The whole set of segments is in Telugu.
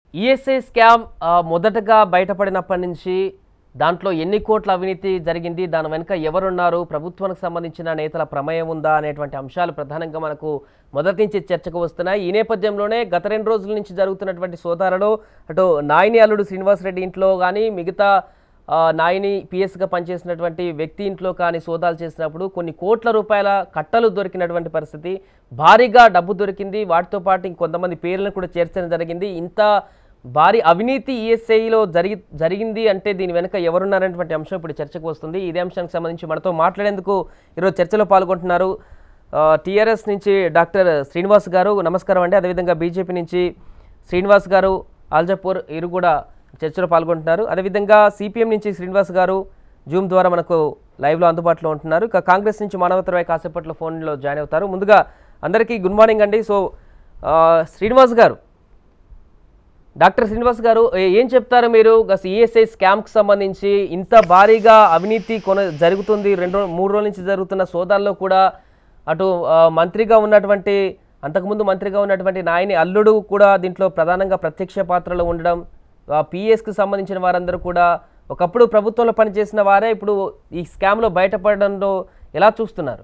ఈఎస్ఐ స్కామ్ ఆ, మొదటగా బయటపడినప్పటి నుంచి దాంట్లో ఎన్ని కోట్ల అవినీతి జరిగింది దాని వెనుక ఎవరున్నారు ప్రభుత్వానికి సంబంధించిన నేతల ప్రమేయం ఉందా అనేటువంటి అంశాలు ప్రధానంగా మనకు మొదటి నుంచి చర్చకు వస్తున్నాయి ఈ నేపథ్యంలోనే గత రెండు రోజుల నుంచి జరుగుతున్నటువంటి సోదాలలో అటు నాయని అల్లుడు శ్రీనివాసరెడ్డి ఇంట్లో కానీ మిగతా ఆ, నాయని పిఎస్గా పనిచేసినటువంటి వ్యక్తి ఇంట్లో కానీ సోదాలు చేసినప్పుడు కొన్ని కోట్ల రూపాయల కట్టలు దొరికినటువంటి పరిస్థితి భారీగా డబ్బు దొరికింది వాటితో పాటు ఇంకొంతమంది పేర్లను కూడా చేర్చడం జరిగింది ఇంత భారీ అవినీతి ఈఎస్ఐలో జరిగి జరిగింది అంటే దీని వెనుక ఎవరున్నారనేటువంటి అంశం ఇప్పుడు చర్చకు వస్తుంది ఇదే అంశానికి సంబంధించి మనతో మాట్లాడేందుకు ఈరోజు చర్చలో పాల్గొంటున్నారు టీఆర్ఎస్ నుంచి డాక్టర్ శ్రీనివాస్ గారు నమస్కారం అండి అదేవిధంగా బీజేపీ నుంచి శ్రీనివాస్ గారు ఆల్జపూర్ ఇరు కూడా చర్చలో పాల్గొంటున్నారు అదేవిధంగా సిపిఎం నుంచి శ్రీనివాస్ గారు జూమ్ ద్వారా మనకు లైవ్లో అందుబాటులో ఉంటున్నారు ఇక కాంగ్రెస్ నుంచి మానవతరాయ్ కాసేపట్లో ఫోన్లో జాయిన్ అవుతారు ముందుగా అందరికీ గుడ్ మార్నింగ్ అండి సో ఆ, శ్రీనివాస్ గారు డాక్టర్ శ్రీనివాస్ గారు ఏ- ఏం చెప్తారు మీరు ఈఎస్ఐ స్కామ్కి సంబంధించి ఇంత భారీగా అవినీతి కొన జరుగుతుంది రెండు రో- మూడు రోజుల నుంచి జరుగుతున్న సోదాల్లో కూడా అటు ఆ, మంత్రిగా ఉన్నటువంటి అంతకుముందు మంత్రిగా ఉన్నటువంటి నాయని అల్లుడు కూడా దీంట్లో ప్రధానంగా ప్రత్యక్ష పాత్రలో ఉండడం పిఎస్కి సంబంధించిన వారందరూ కూడా ఒకప్పుడు ప్రభుత్వంలో పనిచేసిన వారే ఇప్పుడు ఈ స్కామ్లో బయటపడడంలో ఎలా చూస్తున్నారు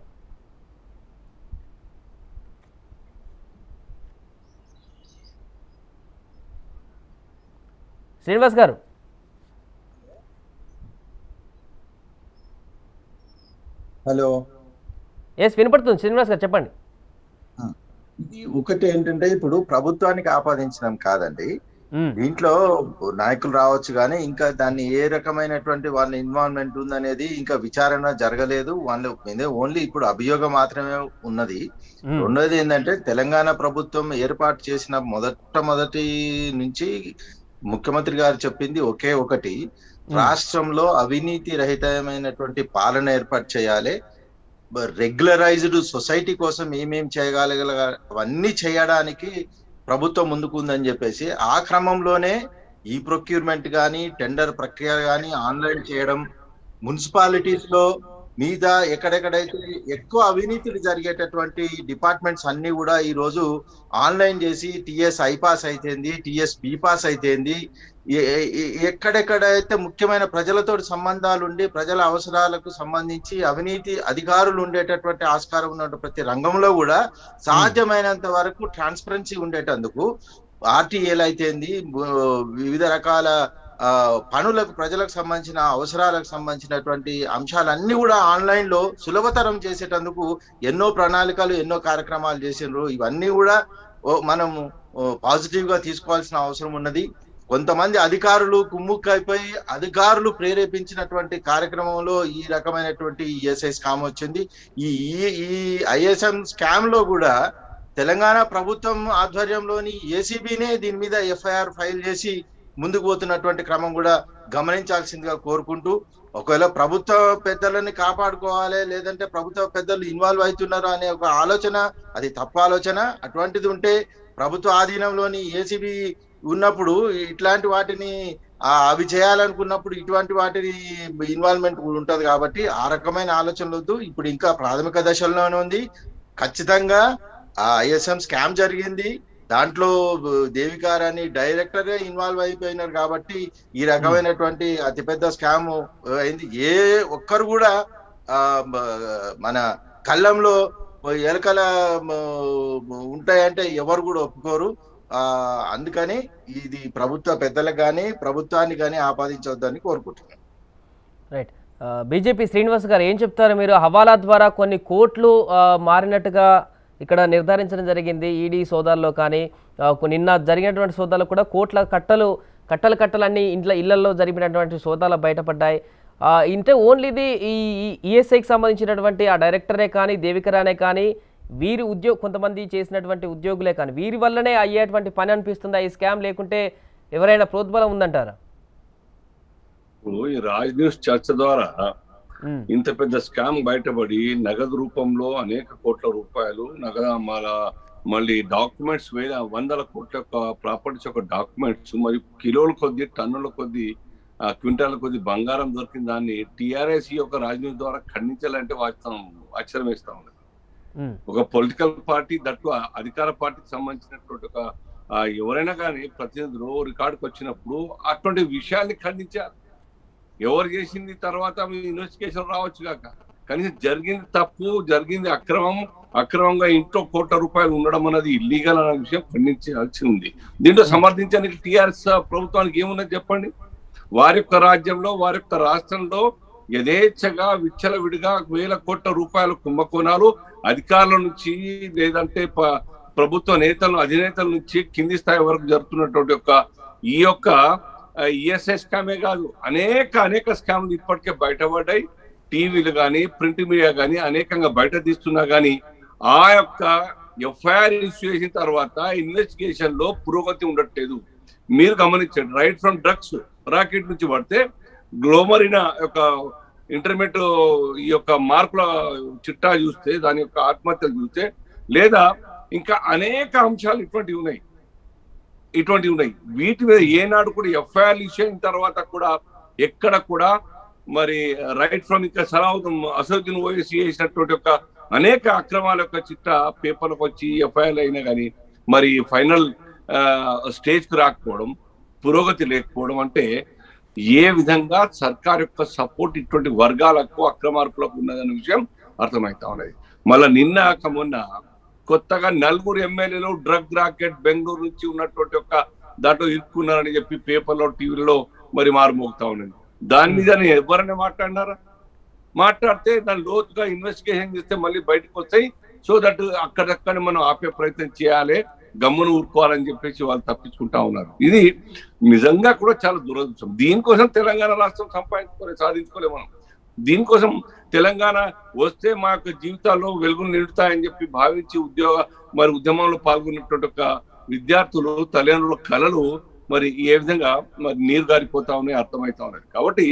శ్రీనివాస్ గారు హలో ఎస్ వినపడుతుంది శ్రీనివాస్ గారు చెప్పండి ఇది ఒకటి ఏంటంటే ఇప్పుడు ప్రభుత్వానికి ఆపాదించడం కాదండి మ్మ్. దీంట్లో నాయకులు రావచ్చు కానీ ఇంకా దాన్ని ఏ రకమైనటువంటి వాళ్ళ ఇన్వాల్వ్మెంట్ ఉందనేది ఇంకా విచారణ జరగలేదు వాళ్ళ మీద ఓన్లీ ఇప్పుడు అభియోగం మాత్రమే ఉన్నది మ్మ్. రెండోది ఏంటంటే తెలంగాణ ప్రభుత్వం ఏర్పాటు చేసిన మొదటమొదటి నుంచి ముఖ్యమంత్రి గారు చెప్పింది ఒకే ఒకటి రాష్ట్రంలో అవినీతి రహితమైనటువంటి పాలన ఏర్పాటు చేయాలి రెగ్యులరైజ్డ్ సొసైటీ కోసం ఏమేం చేయగలగల అవన్నీ చేయడానికి ప్రభుత్వం ముందుకు ఉందని చెప్పేసి ఆ క్రమంలోనే ఈ ప్రొక్యూర్మెంట్ కానీ టెండర్ ప్రక్రియ కానీ ఆన్లైన్ చేయడం మున్సిపాలిటీస్ లో మీద ఎక్కడెక్కడైతే ఎక్కువ అవినీతులు జరిగేటటువంటి డిపార్ట్మెంట్స్ అన్ని కూడా ఈ రోజు ఆన్లైన్ చేసి టిఎస్ ఐపాస్ అయితేంది టిఎస్ బీపాస్ అయితేంది ఎ- ఎ- ఎక్కడెక్కడైతే ముఖ్యమైన ప్రజలతో సంబంధాలు ఉండి ప్రజల అవసరాలకు సంబంధించి అవినీతి అధికారులు ఉండేటటువంటి ఆస్కారం ఉన్న ప్రతి రంగంలో కూడా సాధ్యమైనంత వరకు ట్రాన్స్పరెన్సీ ఉండేటందుకు ఆర్టీఏలు అయితేంది బు- వివిధ రకాల ఆ, పనులకు ప్రజలకు సంబంధించిన అవసరాలకు సంబంధించినటువంటి అంశాలన్నీ కూడా ఆన్లైన్ లో సులభతరం చేసేటందుకు ఎన్నో ప్రణాళికలు ఎన్నో కార్యక్రమాలు చేసిండ్రు ఇవన్నీ కూడా ఓ, మనం పాజిటివ్ గా తీసుకోవాల్సిన అవసరం ఉన్నది కొంతమంది అధికారులు కుమ్ముక్కైపోయి అధికారులు ప్రేరేపించినటువంటి కార్యక్రమంలో ఈ రకమైనటువంటి ఈఎస్ఐ స్కామ్ వచ్చింది ఈ ఈ- ఈ ఐఎస్ఎం స్కామ్ లో కూడా తెలంగాణ ప్రభుత్వం ఆధ్వర్యంలోని ఏసీబీనే దీని మీద ఎఫ్ఐఆర్ ఫైల్ చేసి ముందుకు పోతున్నటువంటి క్రమం కూడా గమనించాల్సిందిగా కోరుకుంటూ ఒకవేళ ప్రభుత్వ పెద్దలని కాపాడుకోవాలి లేదంటే ప్రభుత్వ పెద్దలు ఇన్వాల్వ్ అవుతున్నారు అనే ఒక ఆలోచన అది తప్పు ఆలోచన అటువంటిది ఉంటే ప్రభుత్వ ఆధీనంలోని ఏసీబీ ఉన్నప్పుడు ఇట్లాంటి వాటిని ఆ, అవి చేయాలనుకున్నప్పుడు ఇటువంటి వాటిని ఇన్వాల్వ్మెంట్ ఉంటది కాబట్టి ఆ రకమైన ఆలోచనలు వద్దు ఇప్పుడు ఇంకా ప్రాథమిక దశలోనే ఉంది ఖచ్చితంగా ఆ ఐఎస్ఎం స్కామ్ జరిగింది దాంట్లో దేవికారాని డైరెక్టరే ఇన్వాల్వ్ అయిపోయినారు కాబట్టి ఈ రకమైనటువంటి అతిపెద్ద స్కామ్ అయింది ఏ ఒక్కరు కూడా ఆ మ- మన కళ్ళంలో ఎలకల మ- ఉంటాయంటే ఎవరు కూడా ఒప్పుకోరు ఆ అందుకని ఇది ప్రభుత్వ పెద్దలకు కానీ ప్రభుత్వాన్ని కానీ ఆపాదించవద్దని కోరుకుంటున్నాను రైట్ ఆ, బీజేపీ శ్రీనివాస్ గారు ఏం చెప్తారు మీరు హవాలా ద్వారా కొన్ని కోట్లు ఆ, మారినట్టుగా ఇక్కడ నిర్ధారించడం జరిగింది ఈడీ సోదాల్లో కానీ ఆ, కొ- నిన్న జరిగినటువంటి సోదాలు కూడా కోట్ల కట్టలు కట్టలు కట్టలన్నీ ఇంట్లో ఇళ్లలో జరిపినటువంటి సోదాలు బయటపడ్డాయి ఆ, ఇంటే ఓన్లీ ఇది ఈ ఈఎస్ఐకి సంబంధించినటువంటి ఆ డైరెక్టరే కానీ దేవికరానే కానీ వీరి ఉద్యోగ కొంతమంది చేసినటువంటి ఉద్యోగులే కానీ వీరి వల్లనే అయ్యేటువంటి పని అనిపిస్తుందా ఈ స్కామ్ లేకుంటే ఎవరైనా ప్రోద్బలం ఉందంటారా ఇప్పుడు ఈ రాజ్ న్యూస్ చర్చ ద్వారా ఉమ్, ఇంత పెద్ద స్కామ్ బయటపడి నగదు రూపంలో అనేక కోట్ల రూపాయలు నగదు మళ్ళా మళ్ళీ డాక్యుమెంట్స్ వేల వందల కోట్ల యొక్క ప్రాపర్టీస్ యొక్క డాక్యుమెంట్స్ మరి కిలోల కొద్ది టన్నుల కొద్ది ఆ, క్వింటాల కొద్ది బంగారం దొరికిన దాన్ని టిఆర్ఎస్ యొక్క రాజనీతి ద్వారా ఖండించాలంటే వాస్తవం ఆశ్చర్యం వేస్తా ఉంది ఉమ్, ఒక పొలిటికల్ పార్టీ దట్టు అధికార పార్టీకి సంబంధించినటువంటి ఒక ఆ, ఎవరైనా కానీ ప్రతినిధులు రికార్డుకి వచ్చినప్పుడు అటువంటి విషయాల్ని ఖండించారు ఎవరు చేసింది తర్వాత మీ ఇన్వెస్టిగేషన్ రావచ్చు కాక కనీసం జరిగింది తప్పు జరిగింది అక్రమం అక్రమంగా ఇంట్లో కోట్ల రూపాయలు ఉండడం అనేది ఇల్లీగల్ అనే విషయం ఖండించాల్సి ఉంది దీంట్లో సమర్థించడానికి టిఆర్ఎస్ ప్రభుత్వానికి ఏమున్నది చెప్పండి వారి యొక్క రాజ్యంలో వారి యొక్క రాష్ట్రంలో యథేచ్ఛగా విచ్చలవిడిగా వేల కోట్ల రూపాయల కుంభకోణాలు అధికారుల నుంచి లేదంటే ప- ప్రభుత్వ నేతలు అధినేతల నుంచి కింది స్థాయి వరకు జరుగుతున్నటువంటి యొక్క ఈ యొక్క ఈఎస్ఐ స్కామే కాదు అనేక అనేక స్కామ్లు ఇప్పటికే బయటపడ్డాయి టీవీలు కానీ ప్రింట్ మీడియా కానీ అనేకంగా బయట తీస్తున్నా కానీ ఆ యొక్క ఎఫ్ఐఆర్ ఇష్యూ చేసిన తర్వాత ఇన్వెస్టిగేషన్ లో పురోగతి ఉండట్లేదు మీరు గమనించండి రైట్ ఫ్రమ్ డ్రగ్స్ రాకెట్ నుంచి పడితే గ్లోమరిన యొక్క ఇంటర్మీడియట్ ఈ యొక్క మార్కుల చిట్టా చూస్తే దాని యొక్క ఆత్మహత్యలు చూస్తే లేదా ఇంకా అనేక అంశాలు ఇటువంటివి ఉన్నాయి ఇటువంటివి ఉన్నాయి వీటి మీద ఏనాడు కూడా ఎఫ్ఐఆర్ ఇష్యూ అయిన తర్వాత కూడా ఎక్కడ కూడా మరి రైట్ ఫ్రమ్ ఇంకా సలావుద్దీన్ అసదుద్దీన్ ఓవైసీ చేసినటువంటి ఒక అనేక అక్రమాల యొక్క చిట్ట పేపర్లకు వచ్చి ఎఫ్ఐఆర్ అయినా కానీ మరి ఫైనల్ స్టేజ్ కు రాకపోవడం పురోగతి లేకపోవడం అంటే ఏ విధంగా సర్కార్ యొక్క సపోర్ట్ ఇటువంటి వర్గాలకు అక్రమార్పులకు ఉన్నదన్న విషయం అర్థమవుతా ఉన్నది మళ్ళా నిన్న కాక మొన్న కొత్తగా నలుగురు ఎమ్మెల్యేలు డ్రగ్ రాకెట్ బెంగళూరు నుంచి ఉన్నటువంటి ఒక దాంట్లో ఇరుక్కున్నారని చెప్పి పేపర్లో టీవీలో మరి మారుమోగుతా ఉన్నది దాని మీద నేను ఎవరైనా మాట్లాడినారా మాట్లాడితే దాని లోతుగా ఇన్వెస్టిగేషన్ చేస్తే మళ్ళీ బయటకు వస్తాయి సో దట్ అక్కడక్కడ మనం ఆపే ప్రయత్నం చేయాలి గమ్మును ఊరుకోవాలని చెప్పేసి వాళ్ళు తప్పించుకుంటా ఉన్నారు ఇది నిజంగా కూడా చాలా దురదృష్టం దీనికోసం తెలంగాణ రాష్ట్రం సంపాదించుకోలే సాధించుకోలే మనం దీనికోసం తెలంగాణ వస్తే మా యొక్క జీవితాల్లో వెలుగులు నిలుతాయని చెప్పి భావించి ఉద్యోగ మరి ఉద్యమంలో పాల్గొన్నటువంటి ఒక విద్యార్థులు తల్లిదండ్రుల కళలు మరి ఏ విధంగా మరి నీరు గారిపోతా ఉన్నాయి అర్థమవుతా ఉన్నాయి కాబట్టి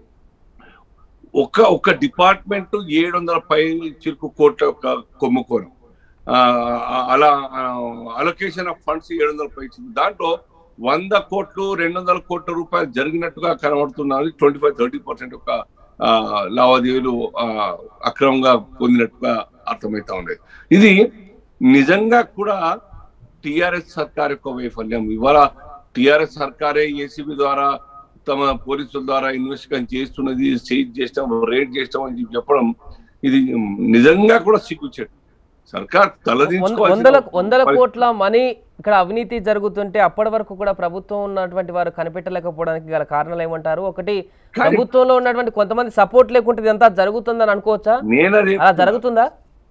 ఒక ఒక డిపార్ట్మెంట్ ఏడు వందల పై చిరుకు కోట్ల యొక్క కొమ్ముకోను ఆ, అలా అలొకేషన్ ఆఫ్ ఫండ్స్ ఏడు వందల పై చిరుకు దాంట్లో వంద కోట్లు రెండు వందల కోట్ల రూపాయలు జరిగినట్టుగా కనబడుతున్నది ట్వంటీ ఫైవ్ థర్టీ పర్సెంట్ యొక్క ఆ, లావాదేవీలు ఆ, అక్రమంగా పొందినట్టుగా అర్థమవుతా ఉండేది ఇది నిజంగా కూడా టిఆర్ఎస్ సర్కార్ యొక్క వైఫల్యం ఇవాళ టిఆర్ఎస్ సర్కారే ఏసీబీ ద్వారా తమ పోలీసుల ద్వారా ఇన్వెస్టిగేషన్ చేస్తున్నది సీజ్ చేస్తాం రేడ్ చేస్తాం అని చెప్పి చెప్పడం ఇది నిజంగా కూడా సిగ్గుచేటు సర్కార్ వంద- తలదించుకోవాల్సిన వందల వందల పరి- కోట్ల మనీ ఇక్కడ అవినీతి జరుగుతుంటే అప్పటి వరకు కూడా ప్రభుత్వం ఉన్నటువంటి వారు కనిపెట్టలేకపోవడానికి గల కారణాలు ఏమంటారు ఒకటి కానీ- ప్రభుత్వంలో ఉన్నటువంటి కొంతమంది సపోర్ట్ లేకుంటే ఇదంతా జరుగుతుందని అనుకోవచ్చా నేనదే అలా జరుగుతుందా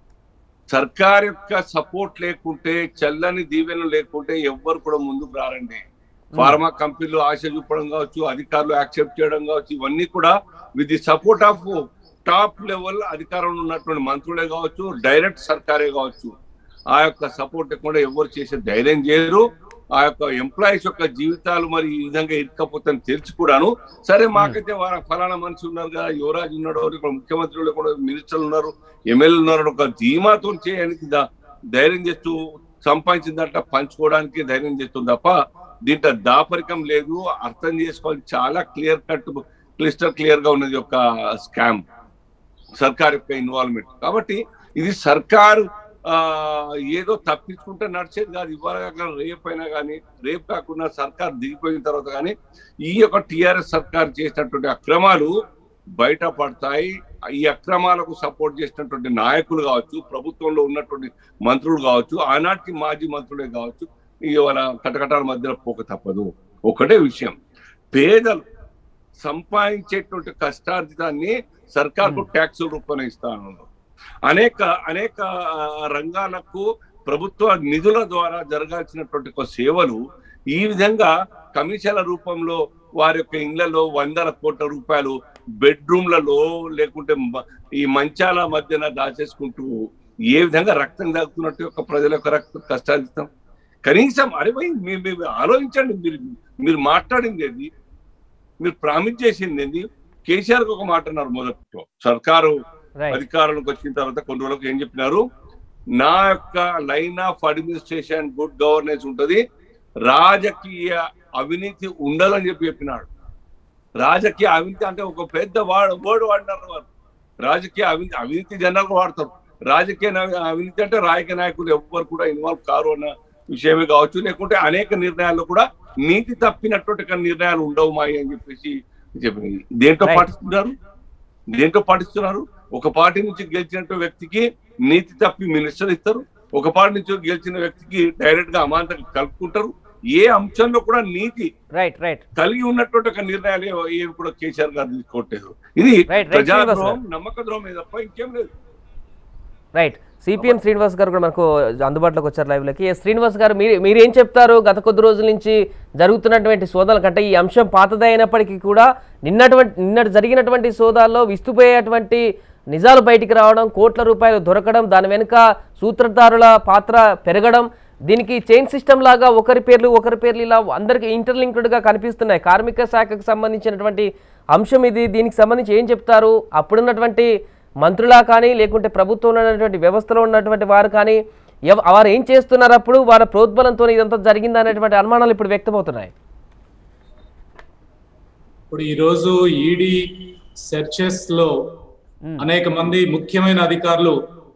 సర్కార్ యొక్క సపోర్ట్ లేకుంటే చల్లని దీవెనలు లేకుంటే ఎవ్వరు కూడా ముందుకు రారండి ఫార్మా కంపెనీలు ఆశ చూపడం కావచ్చు అధికారులు యాక్సెప్ట్ చేయడం కావచ్చు ఇవన్నీ కూడా with the support of top level అధికారంలో ఉన్నటువంటి మంత్రులే కావచ్చు డైరెక్ట్ సర్కారే కావచ్చు ఆ యొక్క సపోర్ట్ లేకుండా ఎవరు చేసే ధైర్యం చేయరు ఆ యొక్క ఎంప్లాయీస్ యొక్క జీవితాలు మరి ఈ విధంగా ఇరుక్కపోతే తెలిసి కూడాను సరే మాకైతే వార ఫలానా మనిషి ఉన్నారు కదా యువరాజు ఉన్నాడు ఇక్కడ ముఖ్యమంత్రులు కూడా మినిస్టర్లు ఉన్నారు ఎమ్మెల్యేలు ఉన్నారు అని ఒక ధీమాతో చేయడానికి దా- ధైర్యం చేస్తూ సంపాదించిందంట పంచుకోవడానికి ధైర్యం చేస్తుంది తప్ప దీంట్లో దాపరికం లేదు అర్థం చేసుకోవాలి చాలా క్లియర్ కట్ క్లిస్టర్ క్లియర్ గా ఉన్నది ఒక స్కామ్ సర్కార్ యొక్క ఇన్వాల్వ్మెంట్ కాబట్టి ఇది సర్కార్ ఆ ఏదో తప్పించుకుంటే నడిచేది కాదు ఇవాళ కాక రేపు అయినా కానీ రేపు కాకుండా సర్కార్ దిగిపోయిన తర్వాత కానీ ఈ యొక్క టిఆర్ఎస్ సర్కార్ చేసినటువంటి అక్రమాలు బయటపడతాయి ఈ అక్రమాలకు సపోర్ట్ చేసినటువంటి నాయకులు కావచ్చు ప్రభుత్వంలో ఉన్నటువంటి మంత్రులు కావచ్చు ఆనాటి మాజీ మంత్రులే కావచ్చు ఇవాళ కటకటాల మధ్యలో పోక తప్పదు ఒకటే విషయం పేదలు సంపాదించేటువంటి కష్టార్జితాన్ని సర్కార్కు ట్యాక్సుల రూపంలో ఇస్తాను అనేక అనేక ఆ, రంగాలకు ప్రభుత్వ నిధుల ద్వారా జరగాల్సినటువంటి ఒక సేవలు ఈ విధంగా కమిషన్ల రూపంలో వారి యొక్క ఇళ్లలో వందల కోట్ల రూపాయలు బెడ్రూమ్లలో లేకుంటే మ- ఈ మంచాల మధ్యన దాచేసుకుంటూ ఏ విధంగా రక్తం తాగుతున్నట్టు యొక్క ప్రజల యొక్క రక్త కష్టార్జితం కనీసం అరే భయ్ మీరు మీరు ఆలోచించండి మీరు మీరు మాట్లాడింది ఏది మీరు ప్రామిస్ చేసింది ఏంది కేసీఆర్ ఒక మాట అన్నారు మొదట్లో సర్కారు రైట్ అధికారంలోకి వచ్చిన తర్వాత కొన్ని రోజులకు ఏం చెప్పినారు నా యొక్క line of administration good governance ఉంటది రాజకీయ అవినీతి ఉండదని చెప్పి చెప్పినాడు రాజకీయ అవినీతి అంటే ఒక పెద్ద వాడు వర్డ్ వాడినారు వారు రాజకీయ అవినీతి అవినీతి జనరల్ వాడతారు రాజకీయ నవి- అవినీతి అంటే రాజకీయ నాయకులు ఎవ్వరు కూడా ఇన్వాల్వ్ కారు అన్న విషయమే కావచ్చు లేకుంటే అనేక నిర్ణయాలు కూడా నీతి తప్పినటువంటి ఒక నిర్ణయాలు ఉండవు మాయి అని చెప్పేసి చెప్పింది దేంట్లో Right. పాటిస్తున్నారు దేంట్లో పాటిస్తున్నారు ఒక పార్టీ నుంచి గెలిచిన వ్యక్తికి నీతి తప్పి మినిస్టర్ ఇస్తారు ఒక పార్టీ నుంచి గెలిచిన వ్యక్తికి డైరెక్ట్ గా అమాంతం కలుపుకుంటారు ఏ అంశంలో కూడా నీతి రైట్ రైట్ కలిగి ఉన్నటువంటి ఒక నిర్ణయాలు ఏవో- ఏవి కూడా కేసీఆర్ గారు తీసుకోవట్లేదు ఇది Right, right, ప్రజాద్రోహం నమ్మక ద్రోహం తప్ప ఇంకేం లేదు రైట్ సిపిఎం శ్రీనివాస్ గారు కూడా మనకు అందుబాటులోకి వచ్చారు లైవ్లోకి ఎస్ శ్రీనివాస్ గారు మీరు మీరేం చెప్తారు గత కొద్ది రోజుల నుంచి జరుగుతున్నటువంటి సోదాల కంటే ఈ అంశం పాతదే అయినప్పటికీ కూడా నిన్నటువంటి నిన్నటి జరిగినటువంటి సోదాల్లో విస్తుపోయేటువంటి నిజాలు బయటికి రావడం కోట్ల రూపాయలు దొరకడం దాని వెనుక సూత్రధారుల పాత్ర పెరగడం దీనికి చైన్ సిస్టమ్ లాగా ఒకరి పేర్లు ఒకరి పేర్లు ఇలా అందరికి ఇంటర్లింక్డ్గా కనిపిస్తున్నాయి కార్మిక శాఖకు సంబంధించినటువంటి అంశం ఇది దీనికి సంబంధించి ఏం చెప్తారు అప్పుడున్నటువంటి మంత్రులా కానీ లేకుంటే ప్రభుత్వంలో ఉన్నటువంటి వ్యవస్థలో ఉన్నటువంటి వారు కానీ ఎవ- వారు ఏం చేస్తున్నారు అప్పుడు వారి ప్రోద్బలంతో ఇదంతా జరిగింది అనేటువంటి అనుమానాలు ఇప్పుడు వ్యక్తమవుతున్నాయి ఇప్పుడు ఈరోజు ఈడీ సెర్చెస్ లో అనేక మంది ముఖ్యమైన అధికారులు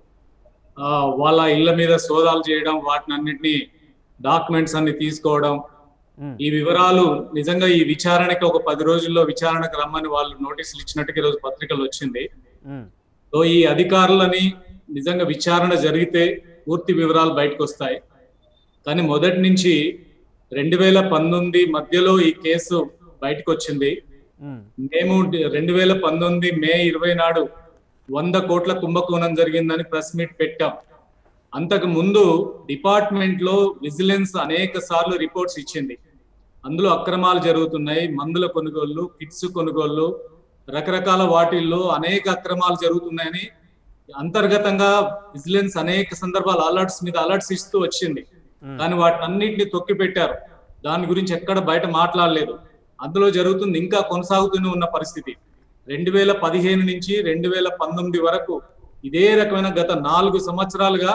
ఆ, వాళ్ళ ఇళ్ల మీద సోదాలు చేయడం వాటిని అన్నిటినీ డాక్యుమెంట్స్ అన్ని తీసుకోవడం మ్మ్. ఈ వివరాలు నిజంగా ఈ విచారణకి ఒక పది రోజుల్లో విచారణకు రమ్మని వాళ్ళు నోటీసులు ఇచ్చినట్టుగా ఈరోజు పత్రికలు వచ్చింది ఉమ్, సో ఈ అధికారులని నిజంగా విచారణ జరిగితే పూర్తి వివరాలు బయటకు వస్తాయి కానీ మొదటి నుంచి రెండు వేల పంతొమ్మిది మధ్యలో ఈ కేసు బయటకు వచ్చింది ఉమ్, మేము రెండు వేల పంతొమ్మిది మే ఇరవై నాడు వంద కోట్ల కుంభకోణం జరిగిందని ప్రెస్ మీట్ పెట్టాం అంతకు ముందు డిపార్ట్మెంట్ లో విజిలెన్స్ అనేక సార్లు రిపోర్ట్స్ ఇచ్చింది అందులో అక్రమాలు జరుగుతున్నాయి మందుల కొనుగోళ్లు కిట్స్ కొనుగోళ్లు రకరకాల వాటిల్లో అనేక అక్రమాలు జరుగుతున్నాయని అంతర్గతంగా విజిలెన్స్ అనేక సందర్భాలు అలర్ట్స్ మీద అలర్ట్స్ ఇస్తూ వచ్చింది ఉమ్. కానీ వాటిని అన్నింటినీ తొక్కి పెట్టారు దాని గురించి ఎక్కడ బయట మాట్లాడలేదు అందులో జరుగుతుంది ఇంకా కొనసాగుతూనే ఉన్న పరిస్థితి రెండు వేల పదిహేను నుంచి రెండు వేల పంతొమ్మిది వరకు ఇదే రకమైన గత నాలుగు సంవత్సరాలుగా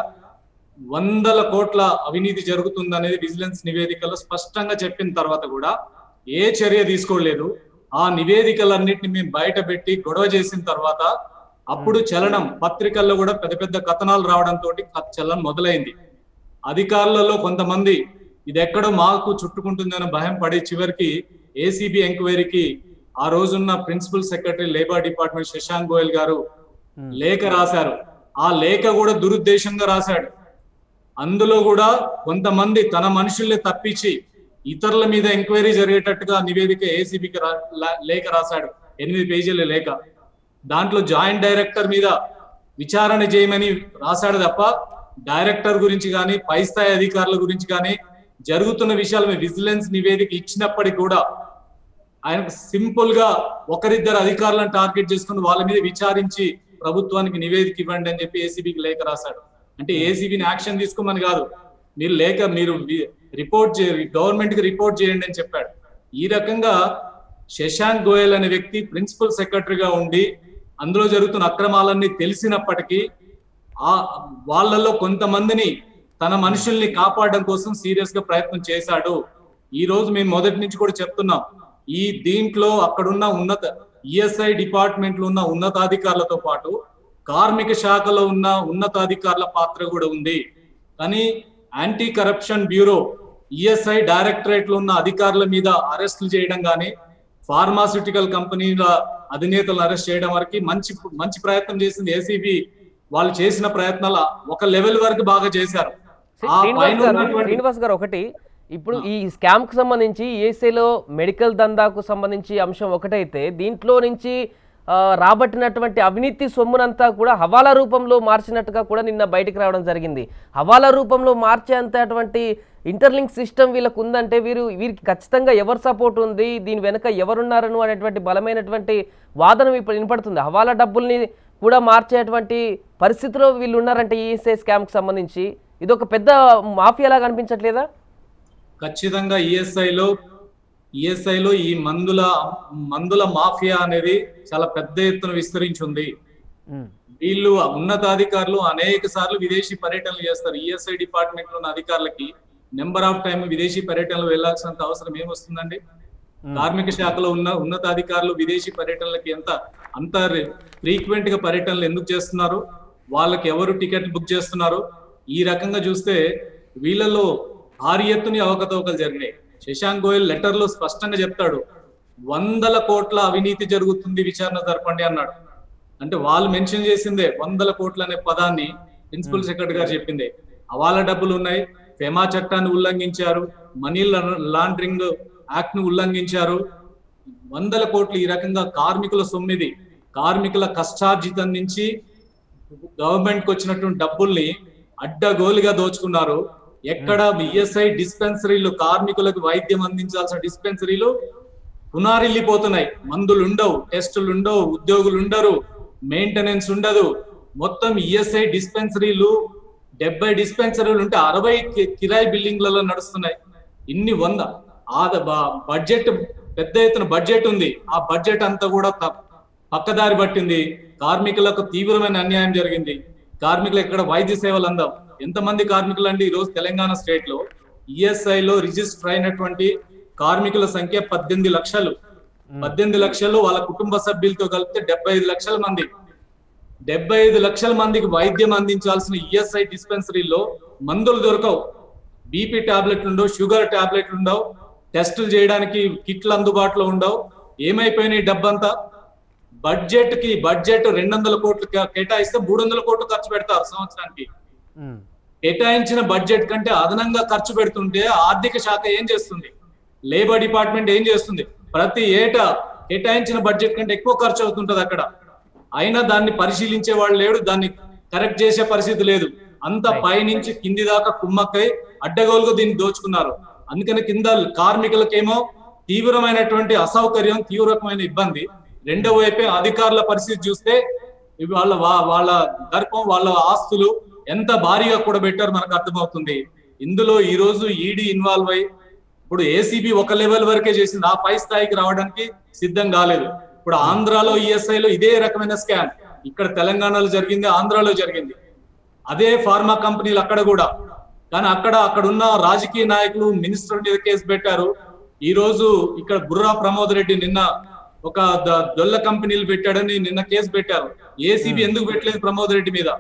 వందల కోట్ల అవినీతి జరుగుతుందనేది విజిలెన్స్ నివేదికలో స్పష్టంగా చెప్పిన తర్వాత కూడా ఏ చర్య తీసుకోలేదు ఆ నివేదికలన్నింటినీ మేము బయట పెట్టి గొడవ చేసిన తర్వాత అప్పుడు చలనం పత్రికల్లో కూడా పెద్ద పెద్ద కథనాలు రావడంతో చలనం మొదలైంది అధికారులలో కొంతమంది ఇది ఎక్కడో మాకు చుట్టుకుంటుందని భయం పడి చివరికి ఏసీబీ ఎంక్వైరీకి ఆ రోజున్న principal secretary labour department Shashank Goyal గారు Hmm. లేఖ రాశారు ఆ లేఖ కూడా దురుద్దేశంగా రాశాడు అందులో కూడా కొంతమంది తన మనుషుల్ని తప్పించి ఇతరుల మీద ఎంక్వైరీ జరిగేటట్టుగా నివేదిక ఏసీబీకి లేఖ రాశాడు ఎనిమిది పేజీల లేఖ దాంట్లో జాయింట్ డైరెక్టర్ మీద విచారణ చేయమని రాశాడు తప్ప డైరెక్టర్ గురించి కానీ పై స్థాయి అధికారుల గురించి కానీ జరుగుతున్న విషయాలు మేము విజిలెన్స్ నివేదిక ఇచ్చినప్పటికీ కూడా ఆయనకు సింపుల్ గా ఒకరిద్దరు అధికారులను టార్గెట్ చేసుకుని వాళ్ళ మీద విచారించి ప్రభుత్వానికి నివేదిక ఇవ్వండి అని చెప్పి ఏసీబీకి లేఖ రాశాడు అంటే ఏసీబీని యాక్షన్ తీసుకోమని కాదు మీరు లేఖ మీరు రిపోర్ట్ గవర్నమెంట్ కి రిపోర్ట్ చేయండి అని చెప్పాడు ఈ రకంగా శశాంక్ గోయల్ అనే వ్యక్తి ప్రిన్సిపల్ సెక్రటరీగా ఉండి అందులో జరుగుతున్న అక్రమాలన్నీ తెలిసినప్పటికీ ఆ వాళ్ళల్లో కొంతమందిని తన మనుషుల్ని కాపాడడం కోసం సీరియస్ గా ప్రయత్నం చేశాడు ఈ రోజు మేము మొదటి నుంచి కూడా చెప్తున్నాం ఈ దీంట్లో అక్కడున్న ఉన్నత ఈఎస్ఐ డిపార్ట్మెంట్ లో ఉన్న ఉన్నతాధికారులతో పాటు కార్మిక శాఖలో ఉన్న ఉన్నతాధికారుల పాత్ర కూడా ఉంది కానీ anti corruption bureau ESI directorate లో ఉన్న అధికారుల మీద అరెస్టులు చేయడం కానీ ఫార్మాస్యూటికల్ కంపెనీల అధినేతలను అరెస్ట్ చేయడం వరకు మంచి మంచి ప్రయత్నం చేసింది ఏసీబీ వాళ్ళు చేసిన ప్రయత్నాల ఒక లెవెల్ వరకు బాగా చేశారు ఆ శ్రీనివాస్ పైన గారు ఉన్నటువంటి- శ్రీనివాస్ గారు ఒకటి ఇప్పుడు ఈ స్కామ్ కు సంబంధించి ఏసీలో మెడికల్ దందాకు సంబంధించి అంశం ఒకటైతే దీంట్లో నుంచి ఆ, రాబట్టినటువంటి అవినీతి సొమ్మునంతా కూడా హవాలా రూపంలో మార్చినట్టుగా కూడా నిన్న బయటికి రావడం జరిగింది హవాలా రూపంలో మార్చేంతటువంటి ఇంటర్లింక్ సిస్టమ్ వీళ్ళకు ఉందంటే వీరు వీరికి ఖచ్చితంగా ఎవరు సపోర్ట్ ఉంది దీని వెనుక ఎవరున్నారను అనేటువంటి బలమైనటువంటి వాదన ఇప్పుడు వినపడుతుంది హవాలా డబ్బుల్ని కూడా మార్చేటువంటి పరిస్థితిలో వీళ్ళు ఉన్నారంటే ఈఎస్ఐ స్కామ్కి సంబంధించి ఇది ఒక పెద్ద మాఫియాలాగా అనిపించట్లేదా ఖచ్చితంగా ఈఎస్ఐ లో ఈఎస్ఐ లో ఈ మందుల మందుల మాఫియా అనేది చాలా పెద్ద ఎత్తున విస్తరించి ఉంది వీళ్ళు ఉన్నతాధికారులు అనేక సార్లు విదేశీ పర్యటనలు చేస్తారు ఈఎస్ఐ డిపార్ట్మెంట్ లో ఉన్న అధికారులకి నెంబర్ ఆఫ్ టైం విదేశీ పర్యటనలు వెళ్లాల్సినంత అవసరం ఏమొస్తుందండి కార్మిక శాఖలో ఉన్న ఉన్నతాధికారులు విదేశీ పర్యటనలకి ఎంత అంత ఫ్రీక్వెంట్ గా పర్యటనలు ఎందుకు చేస్తున్నారు వాళ్ళకి ఎవరు టికెట్ బుక్ చేస్తున్నారు ఈ రకంగా చూస్తే వీళ్ళలో భారీ ఎత్తుని అవకతవకలు జరిగినాయి శశాంక్ గోయల్ లెటర్ లో స్పష్టంగా చెప్తాడు వందల కోట్ల అవినీతి జరుగుతుంది విచారణ జరపండి అన్నాడు అంటే వాళ్ళు మెన్షన్ చేసిందే వందల కోట్ల అనే పదాన్ని ప్రిన్సిపల్ సెక్రటరీ గారు చెప్పిందే అవాల డబ్బులు ఉన్నాయి ఫెమా చట్టాన్ని ఉల్లంఘించారు మనీ లాండరింగ్ యాక్ట్ ను ఉల్లంఘించారు వందల కోట్లు ఈ రకంగా కార్మికుల సొమ్మిది కార్మికుల కష్టార్జితం నుంచి గవర్నమెంట్ కు వచ్చినటువంటి డబ్బుల్ని అడ్డగోలుగా దోచుకున్నారు ఎక్కడ ఈఎస్ఐ డిస్పెన్సరీలు కార్మికులకు వైద్యం అందించాల్సిన డిస్పెన్సరీలు పునారిల్లిపోతున్నాయి మందులు ఉండవు టెస్టులు ఉండవు ఉద్యోగులు ఉండరు మెయింటెనెన్స్ ఉండదు మొత్తం ఈఎస్ఐ డిస్పెన్సరీలు డెబ్బై డిస్పెన్సరీలు ఉంటే అరవై కి- కిరాయి బిల్డింగ్లలో నడుస్తున్నాయి ఇన్ని వంద ఆ బడ్జెట్ పెద్ద ఎత్తున బడ్జెట్ ఉంది ఆ బడ్జెట్ అంతా కూడా త- పక్కదారి పట్టింది కార్మికులకు తీవ్రమైన అన్యాయం జరిగింది కార్మికులు ఎక్కడ వైద్య సేవలు అందవు ఎంతమంది కార్మికులు అండి ఈ రోజు తెలంగాణ స్టేట్ లో ఈఎస్ఐ లో రిజిస్టర్ అయినటువంటి కార్మికుల సంఖ్య పద్దెనిమిది లక్షలు పద్దెనిమిది లక్షలు వాళ్ళ కుటుంబ సభ్యులతో కలిపితే డెబ్బై ఐదు లక్షల మంది డెబ్బై ఐదు లక్షల మందికి వైద్యం అందించాల్సిన ఈఎస్ఐ డిస్పెన్సరీలో మందులు దొరకవు బీపీ టాబ్లెట్లు ఉండవు షుగర్ టాబ్లెట్లు ఉండవు టెస్టులు చేయడానికి కిట్లు అందుబాటులో ఉండవు ఏమైపోయినాయి డబ్బంతా బడ్జెట్ కి బడ్జెట్ రెండు వందల కోట్లు కే- కేటాయిస్తే మూడు వందల కోట్లు ఖర్చు పెడతారు సంవత్సరానికి ఉమ్. కేటాయించిన బడ్జెట్ కంటే అదనంగా ఖర్చు పెడుతుంటే ఆర్థిక శాఖ ఏం చేస్తుంది లేబర్ డిపార్ట్మెంట్ ఏం చేస్తుంది ప్రతి ఏటా కేటాయించిన బడ్జెట్ కంటే ఎక్కువ ఖర్చు అవుతుంటది అక్కడ అయినా దాన్ని పరిశీలించే వాళ్ళు లేడు దాన్ని కరెక్ట్ చేసే పరిస్థితి లేదు అంత Right. పైనుంచి కింది దాకా కుమ్మక్కై అడ్డగోలుగా దీన్ని దోచుకున్నారు అందుకని కింద కార్మికులకేమో తీవ్రమైనటువంటి అసౌకర్యం తీవ్రమైన ఇబ్బంది రెండవ వైపే అధికారుల పరిస్థితి చూస్తే ఇవి వాళ్ళ వా- వాళ్ళ దర్పం వాళ్ళ ఆస్తులు ఎంత భారీగా కూడా పెట్టారు మనకు అర్థమవుతుంది ఇందులో ఈ రోజు ఈడీ ఇన్వాల్వ్ అయి ఇప్పుడు ఏసీబీ ఒక లెవెల్ వరకే చేసింది ఆ పై స్థాయికి రావడానికి సిద్ధం కాలేదు ఇప్పుడు ఆంధ్రాలో ఈఎస్ఐ లో ఇదే రకమైన స్కామ్ ఇక్కడ తెలంగాణలో జరిగింది ఆంధ్రాలో జరిగింది అదే ఫార్మా కంపెనీలు అక్కడ కూడా కానీ అక్కడ అక్కడ ఉన్న రాజకీయ నాయకులు మినిస్టర్ మీద కేసు పెట్టారు ఈ రోజు ఇక్కడ బుర్రా ప్రమోద్ రెడ్డి నిన్న ఒక ద- దొల్ల కంపెనీలు పెట్టాడని నిన్న కేసు పెట్టారు ఏసీబీ ఎందుకు పెట్టలేదు ప్రమోద్ రెడ్డి మీద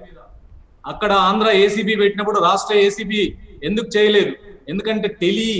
అక్కడ ఆంధ్ర ఏసీబీ పెట్టినప్పుడు రాష్ట్ర ఏసీబీ ఎందుకు చేయలేదు ఎందుకంటే టెలి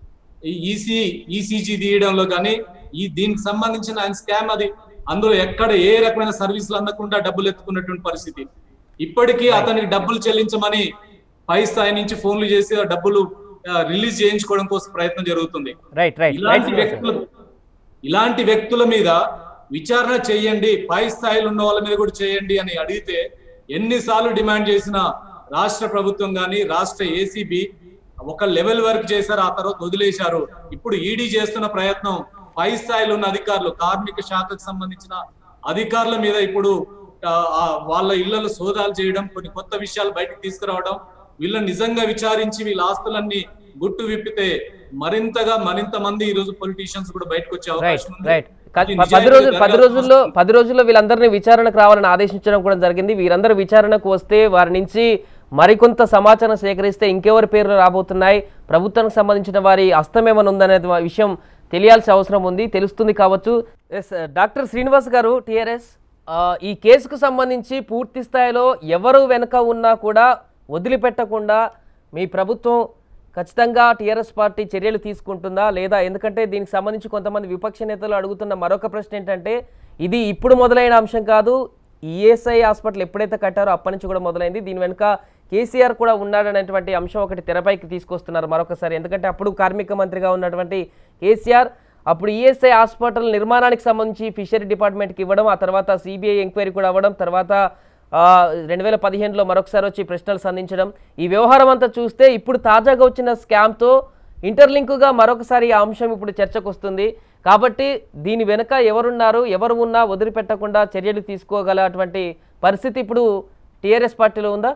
ఈసీ ఈసీజీ తీయడంలో కానీ ఈ దీనికి సంబంధించిన ఆయన స్కామ్ అది అందులో ఎక్కడ ఏ రకమైన సర్వీసులు అందకుండా డబ్బులు ఎత్తుకున్నటువంటి పరిస్థితి ఇప్పటికీ అతనికి డబ్బులు చెల్లించమని పై స్థాయి నుంచి ఫోన్లు చేసి ఆ డబ్బులు రిలీజ్ చేయించుకోవడం కోసం ప్రయత్నం జరుగుతుంది రైట్ రైట్ రైట్ ఇలాంటి శ్రీనివాస్ గారు. వ్యక్తులు ఇలాంటి వ్యక్తుల మీద విచారణ చేయండి పై స్థాయిలో ఉన్న వాళ్ళ మీద కూడా చేయండి అని అడిగితే ఎన్నిసార్లు డిమాండ్ చేసిన రాష్ట్ర ప్రభుత్వం గాని రాష్ట్ర ఏసీబీ ఒక లెవెల్ వరకు చేశారు ఆ తర్వాత వదిలేశారు ఇప్పుడు ఈడీ చేస్తున్న ప్రయత్నం పై స్థాయిలో ఉన్న అధికారులు కార్మిక శాఖకు సంబంధించిన అధికారుల మీద ఇప్పుడు ఆ, ఆ, వాళ్ళ ఇళ్లలో సోదాలు చేయడం కొన్ని కొత్త విషయాలు బయటకు తీసుకురావడం వీళ్ళని నిజంగా విచారించి వీళ్ళ ఆస్తులన్నీ గుట్టు విప్పితే మరింతగా మరింత మంది ఈ రోజు పొలిటీషియన్స్ కూడా బయటకు వచ్చే రైట్ అవకాశం ఉంది రైట్ క- ఇది ప- పది నిజాయితీగా రోజులు పది జరగాల్సిన రోజుల్లో అవసరం. పది రోజుల్లో వీళ్ళందరినీ విచారణకు రావాలని ఆదేశించడం కూడా జరిగింది వీరందరూ విచారణకు వస్తే వారి నుంచి మరికొంత సమాచారం సేకరిస్తే ఇంకెవరి పేర్లు రాబోతున్నాయి ప్రభుత్వానికి సంబంధించిన వారి హస్తమేమని ఉందనే విషయం తెలియాల్సిన అవసరం ఉంది తెలుస్తుంది కావచ్చు ఎస్ డాక్టర్ శ్రీనివాస్ గారు టిఆర్ఎస్ ఈ కేసుకు సంబంధించి పూర్తి స్థాయిలో ఎవరు వెనుక ఉన్నా కూడా వదిలిపెట్టకుండా మీ ప్రభుత్వం ఖచ్చితంగా టీఆర్ఎస్ పార్టీ చర్యలు తీసుకుంటుందా లేదా ఎందుకంటే దీనికి సంబంధించి కొంతమంది విపక్ష నేతలు అడుగుతున్న మరొక ప్రశ్న ఏంటంటే ఇది ఇప్పుడు మొదలైన అంశం కాదు ఈఎస్ఐ హాస్పిటల్ ఎప్పుడైతే కట్టారో అప్పటి నుంచి కూడా మొదలైంది దీని వెనుక కేసీఆర్ కూడా ఉన్నాడనేటువంటి అంశం ఒకటి తెరపైకి తీసుకొస్తున్నారు మరొకసారి ఎందుకంటే అప్పుడు కార్మిక మంత్రిగా ఉన్నటువంటి కేసీఆర్ అప్పుడు ఈఎస్ఐ హాస్పిటల్ నిర్మాణానికి సంబంధించి ఫిషరీ డిపార్ట్మెంట్కి ఇవ్వడం ఆ తర్వాత సిబిఐ ఎంక్వైరీ కూడా అవ్వడం తర్వాత రెండు వేల పదిహేనులో మరొకసారి వచ్చి ప్రశ్నలు సంధించడం ఈ వ్యవహారం అంతా చూస్తే ఇప్పుడు తాజాగా వచ్చిన స్కామ్తో ఇంటర్లింకుగా మరొకసారి ఈ అంశం ఇప్పుడు చర్చకు వస్తుంది కాబట్టి దీని వెనుక ఎవరున్నారు ఎవరు ఉన్నా వదిలిపెట్టకుండా చర్యలు తీసుకోగల అటువంటి పరిస్థితి ఇప్పుడు టీఆర్ఎస్ పార్టీలో ఉందా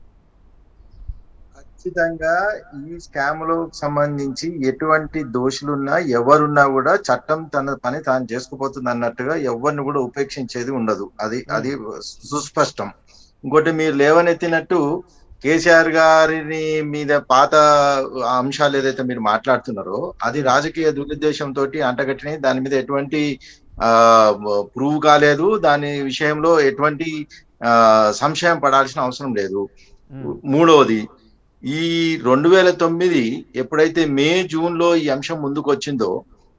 ఖచ్చితంగా ఈ స్కామ్ లో సంబంధించి ఎటువంటి దోషులున్నా ఎవరున్నా కూడా చట్టం తన పని తాను చేసుకుపోతుంది అన్నట్టుగా ఎవరిని కూడా ఉపేక్షించేది ఉండదు అది అది సుస్పష్టం ఇంకోటి మీరు లేవనెత్తినట్టు కేసీఆర్ గారిని మీద పాత అంశాలు ఏదైతే మీరు మాట్లాడుతున్నారో అది రాజకీయ దురుద్దేశంతో అంటగట్టిన దాని మీద ఎటువంటి ఆ ప్రూవ్ కాలేదు దాని విషయంలో ఎటువంటి ఆ సంశయం పడాల్సిన అవసరం లేదు మూడవది ఈ రెండు వేల తొమ్మిది ఎప్పుడైతే మే జూన్ లో ఈ అంశం ముందుకు వచ్చిందో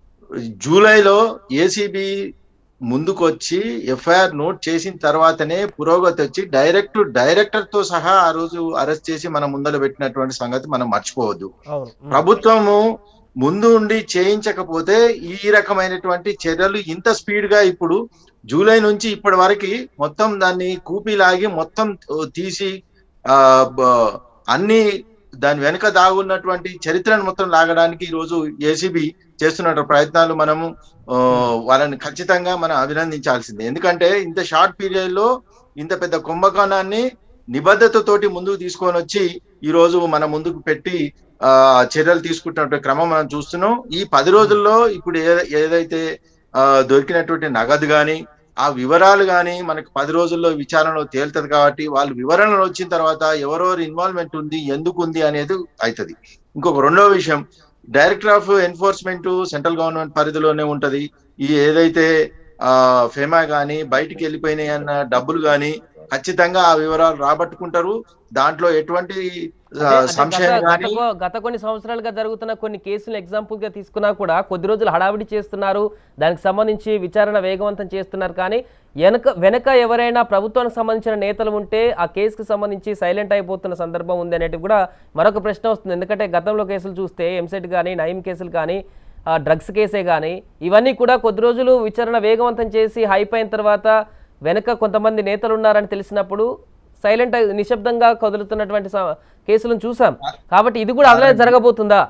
జూలైలో ఏసీబీ ముందుకు వచ్చి ఎఫ్ఐఆర్ నోట్ చేసిన తర్వాతనే పురోగతి వచ్చి డైరెక్ట్ డైరెక్టర్ తో సహా ఆ రోజు అరెస్ట్ చేసి మన ముందర పెట్టినటువంటి సంగతి మనం మర్చిపోవద్దు అవును ఉమ్. ప్రభుత్వము ముందు ఉండి చేయించకపోతే ఈ రకమైనటువంటి చర్యలు ఇంత స్పీడ్ గా ఇప్పుడు జూలై నుంచి ఇప్పటి వరకు మొత్తం దాన్ని కూపిలాగి మొత్తం తీసి ఆ బ- అన్ని దాని వెనుక దాగున్నటువంటి చరిత్రను మొత్తం లాగడానికి ఈ రోజు ఏసీబీ చేస్తున్న ప్రయత్నాలు మనము ఆ, వాళ్ళని ఖచ్చితంగా మనం అభినందించాల్సిందే ఎందుకంటే ఇంత షార్ట్ పీరియడ్ లో ఇంత పెద్ద కుంభకోణాన్ని నిబద్ధతతోటి ముందుకు తీసుకొని వచ్చి ఈ రోజు మన ముందుకు పెట్టి ఆ చర్యలు తీసుకుంటున్న క్రమం మనం చూస్తున్నాం ఈ పది రోజుల్లో ఇప్పుడు ఏ- ఏదైతే ఆ దొరికినటువంటి నగదు గాని ఆ వివరాలు గాని మనకు పది రోజుల్లో విచారణలో తేలుతుంది కాబట్టి వాళ్ళు వివరణలు వచ్చిన తర్వాత ఎవరెవరు ఇన్వాల్వ్మెంట్ ఉంది ఎందుకు ఉంది అనేది అవుతుంది ఇంకొక రెండో విషయం director of enforcement central government పరిధిలోనే ఉంటది ఈ ఏదైతే ఆ ఫేమా గాని బయటికి వెళ్ళిపోయినాయి అన్న డబ్బులు గాని ఖచ్చితంగా ఆ వివరాలు రాబట్టుకుంటారు దాంట్లో ఎటువంటి ఆ, అంటే- అంటే సంశయం గత- గాని గత కొ- గత కొన్ని సంవత్సరాలుగా జరుగుతున్న కొన్ని కేసులు ఎగ్జాంపుల్ గా తీసుకున్నా కూడా కొద్ది రోజులు హడావిడి చేస్తున్నారు దానికి సంబంధించి విచారణ వేగవంతం చేస్తున్నారు కానీ వెనక వెనక ఎవరైనా ప్రభుత్వానికి సంబంధించిన నేతలు ఉంటే ఆ కేసుకు సంబంధించి సైలెంట్ అయిపోతున్న సందర్భం ఉంది అనేటివి కూడా మరొక ప్రశ్న వస్తుంది ఎందుకంటే గతంలో కేసులు చూస్తే ఎంసెట్ కానీ నయం కేసులు కానీ ఆ డ్రగ్స్ కేసే కానీ ఇవన్నీ కూడా కొద్ది రోజులు విచారణ వేగవంతం చేసి హైప్ అయిన తర్వాత వెనక కొంతమంది నేతలు ఉన్నారని తెలిసినప్పుడు సైలెంట్ అయి నిశ్శబ్దంగా కదులుతున్నటువంటి స- కేసులను చూసాం కాబట్టి ఇది కూడా అలాగే జరగబోతుందా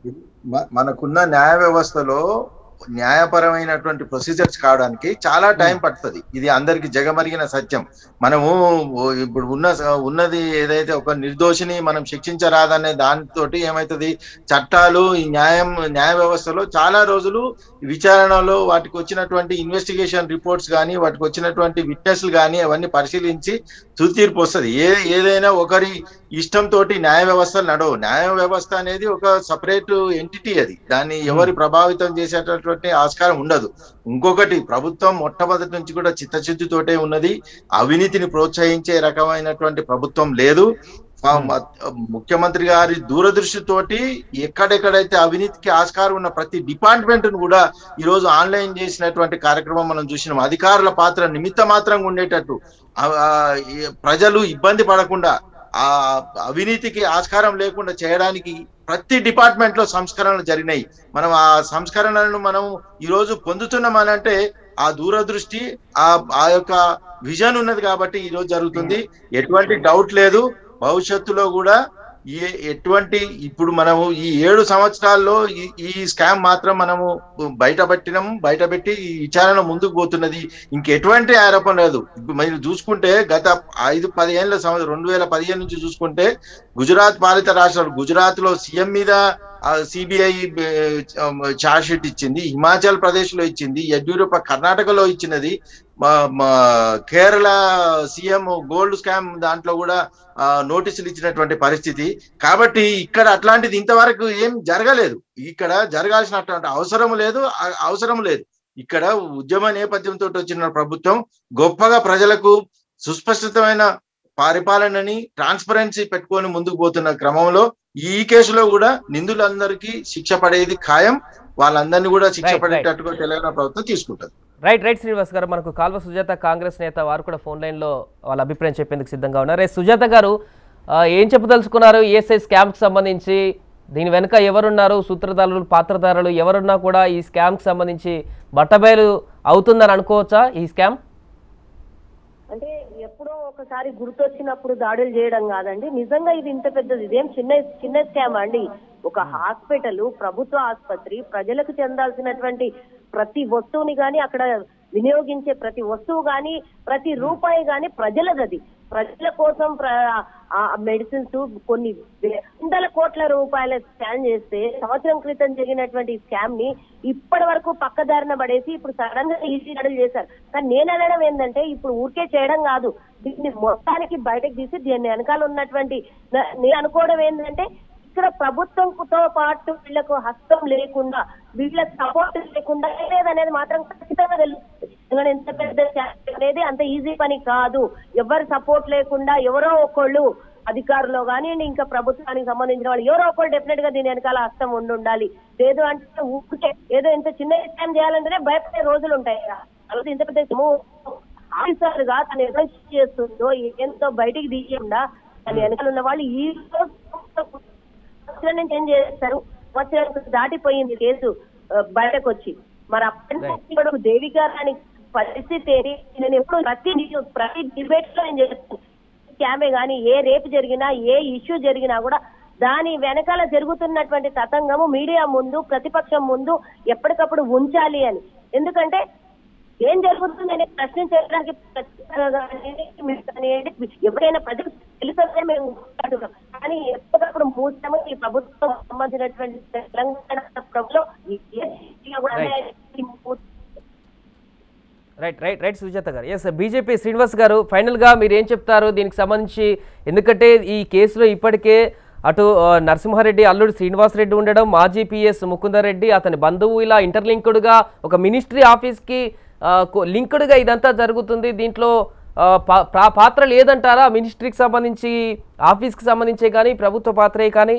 మ- మనకున్న న్యాయ వ్యవస్థలో న్యాయపరమైనటువంటి ప్రొసీజర్స్ కావడానికి చాలా టైం పడుతుంది ఇది అందరికి జగమరిగిన సత్యం మనము ఓ- ఇప్పుడు ఉన్న స- ఉన్నది ఏదైతే ఒక నిర్దోషిని మనం శిక్షించరాదనే దానితోటి ఏమైతుంది చట్టాలు ఈ న్యాయం న్యాయ వ్యవస్థలో చాలా రోజులు విచారణలో వాటికి వచ్చినటువంటి ఇన్వెస్టిగేషన్ రిపోర్ట్స్ కానీ వాటికి వచ్చినటువంటి విట్నెస్లు కానీ అవన్నీ పరిశీలించి తుది తీర్పు వస్తుంది ఏ ఏదైనా ఒకరి ఇష్టంతో న్యాయ వ్యవస్థలు నడవు న్యాయ వ్యవస్థ అనేది ఒక సపరేట్ ఎంటిటీ అది దాన్ని ఎవరి ప్రభావితం చేసేటటువంటి ఆస్కారం ఉండదు ఇంకొకటి ప్రభుత్వం మొట్టమొదటి నుంచి కూడా చిత్తశుద్ధితోటే ఉన్నది అవినీతిని ప్రోత్సహించే రకమైనటువంటి ప్రభుత్వం లేదు ఆ మ- ముఖ్యమంత్రి గారి దూరదృష్టితోటి ఎక్కడెక్కడైతే అవినీతికి ఆస్కారం ఉన్న ప్రతి డిపార్ట్మెంట్ ను కూడా ఈ రోజు ఆన్లైన్ చేసినటువంటి కార్యక్రమం మనం చూసినాం అధికారుల పాత్ర నిమిత్త మాత్రంగా ఉండేటట్టు ఆ- ఆ ఈ ప్రజలు ఇబ్బంది పడకుండా ఆ అవినీతికి ఆస్కారం లేకుండా చేయడానికి ప్రతి డిపార్ట్మెంట్ లో సంస్కరణలు జరిగినాయి మనం ఆ సంస్కరణలను మనం ఈ రోజు పొందుతున్నామనంటే ఆ దూరదృష్టి ఆ ఆ యొక్క విజన్ ఉన్నది కాబట్టి ఈ రోజు జరుగుతుంది ఎటువంటి డౌట్ లేదు భవిష్యత్తులో కూడా ఏ ఎటువంటి ఇప్పుడు మనము ఈ ఏడు సంవత్సరాల్లో ఈ ఈ స్కామ్ మాత్రం మనము బయటపెట్టినాము బయటపెట్టి ఈ విచారణ ముందుకు పోతున్నది ఇంకెటువంటి ఆరోపణ లేదు ఇప్పుడు మీరు చూసుకుంటే గత ఐదు పదిహేనుల సంవత్సరం రెండు వేల పదిహేను నుంచి చూసుకుంటే గుజరాత్ పాలిత రాష్ట్రాలు గుజరాత్ లో సీఎం మీద సిబిఐ చార్జ్ షీట్ ఇచ్చింది హిమాచల్ ప్రదేశ్ లో ఇచ్చింది యడ్యూరప్ప కర్ణాటకలో ఇచ్చినది మా- మా కేరళ సీఎం గోల్డ్ స్కామ్ దాంట్లో కూడా ఆ, నోటీసులు ఇచ్చినటువంటి పరిస్థితి కాబట్టి ఇక్కడ అట్లాంటిది ఇంతవరకు ఏం జరగలేదు ఇక్కడ జరగాల్సినటువంటి అవసరం లేదు అ- అవసరం లేదు ఇక్కడ ఉద్యమ నేపథ్యంతో వచ్చిన ప్రభుత్వం గొప్పగా ప్రజలకు సుస్పష్టమైన పరిపాలనని ట్రాన్స్పరెన్సీ పెట్టుకొని ముందుకు పోతున్న క్రమంలో ఈ కేసులో కూడా నిందులందరికీ శిక్ష పడేది ఖాయం వాళ్ళందరినీ కూడా శిక్ష Right, right. పడేటట్టుగా తెలంగాణ ప్రభుత్వం తీసుకుంటది రైట్ రైట్ శ్రీనివాస్ గారు మనకు కాల్వ సుజాత కాంగ్రెస్ నేత వారు కూడా ఫోన్ లైన్లో వాళ్ళ అభిప్రాయం చెప్పేందుకు సిద్ధంగా ఉన్నారు రే సుజాత గారు ఆ, ఏం చెప్పదలుచుకున్నారు ఈఎస్ఐ స్కామ్కి సంబంధించి దీని వెనుక ఎవరున్నారు సూత్రధారులు పాత్రధారులు ఎవరున్నా కూడా ఈ స్కామ్కి సంబంధించి బట్టబయలు అవుతుందని అనుకోవచ్చా ఈ స్కామ్ అంటే ఎప్పుడో ఒకసారి గుర్తొచ్చినప్పుడు దాడులు చేయడం కాదండి నిజంగా ఇది ఇంత పెద్దది ఇదేం చిన్న చిన్న స్కామ్ అండి ఒక హాస్పిటల్ ప్రభుత్వ ఆసుపత్రి ప్రజలకు చెందాల్సినటువంటి ప్రతి వస్తువుని గాని అక్కడ వినియోగించే ప్రతి వస్తువు గాని ప్రతి రూపాయి గాని ప్రజలదది ప్రజల కోసం మెడిసిన్స్ కొన్ని వందల కోట్ల రూపాయల స్కామ్ చేస్తే సంవత్సరం క్రితం జరిగినటువంటి స్కామ్ ని ఇప్పటి వరకు పక్కదారిన పడేసి ఇప్పుడు సడన్ గా ఈజీ నడులు చేశారు కానీ నేను అనడం ఏంటంటే ఇప్పుడు ఊరికే చేయడం కాదు దీన్ని మొత్తానికి బయటకు తీసి దీని వెనకాల ఉన్నటువంటి న- నేను అనుకోవడం ఏంటంటే ఇక్కడ ప్రభుత్వంతో పాటు వీళ్ళకు హస్తం లేకుండా వీళ్ళ సపోర్ట్ లేకుండా లేదనేది మాత్రం ఖచ్చితంగా తెలుస్తుంది ఎందుకంటే ఎంత పెద్ద శాఖ అనేది అంత ఈజీ పని కాదు ఎవరి సపోర్ట్ లేకుండా ఎవరో ఒకళ్ళు అధికారులు కానివ్వండి ఇంకా ప్రభుత్వానికి సంబంధించిన వాళ్ళు ఎవరో ఒకరు డెఫినెట్ గా దీని వెనకాల హస్తం ఉండి ఉండాలి లేదు అంటే ఊరికే ఏదో ఇంత చిన్న స్కామ్ చేయాలంటేనే భయపడే రోజులు ఉంటాయి కదా. అలాగే ఇంత పెద్ద ఆఫీసర్ గా తను ఎలా చేస్తుందో ఏంతో బయటికి తీయకుండా తన వెనకాల ఉన్న వాళ్ళు ఈ రోజు సంవత్సరం నుంచి ఏం చేస్తారు సంవత్సరం దాటిపోయింది కేసు ఆ, బయటకు వచ్చి మరి అప్పటి నుంచి ఇప్పుడు దేవిక రాని పరిస్థితి ఏంటి నేను ఎప్పుడు ప్రతి న్యూస్, ప్రతి డిబేట్ లో నేను చేస్తాను స్కామే గానీ ఏ రేపు జరిగినా ఏ ఇష్యూ జరిగినా కూడా దాని వెనకాల జరుగుతున్నటువంటి తతంగము మీడియా ముందు ప్రతిపక్షం ముందు ఎప్పటికప్పుడు ఉంచాలి అని ఎందుకంటే ఏం జరుగుతుంది అనేది ప్రశ్నించడానికి ప్రత్యేకంగా కానివ్వండి, మీరు కానివ్వండి, ఎవరైనా ప్రజలకు తెలుసే మేము మాట్లాడుతున్నాం కానీ ఎప్పటికప్పుడు మూసాము ఈ ప్రభుత్వం సంబంధించినటువంటి తెలంగాణ ప్రభుత్వం ఏ స్థితిలో కూడా ఈ మూ- రైట్ రైట్ రైట్ సుజాత గారు ఎస్ బీజేపీ శ్రీనివాస్ గారు ఫైనల్గా మీరు ఏం చెప్తారు దీనికి సంబంధించి ఎందుకంటే ఈ కేసులో ఇప్పటికే అటు ఆ, నరసింహారెడ్డి అల్లుడు శ్రీనివాసరెడ్డి ఉండడం మాజీ పిఎస్ ముకుందరెడ్డి అతని బంధువు ఇలా ఇంటర్లింక్డ్గా ఒక మినిస్ట్రీ ఆఫీస్కి ఆ, కో- లింక్డ్గా ఇదంతా జరుగుతుంది దీంట్లో ఆ, పా- ప్రా- పాత్ర లేదంటారా మినిస్ట్రీకి సంబంధించి ఆఫీస్కి సంబంధించే కానీ ప్రభుత్వ పాత్రే కానీ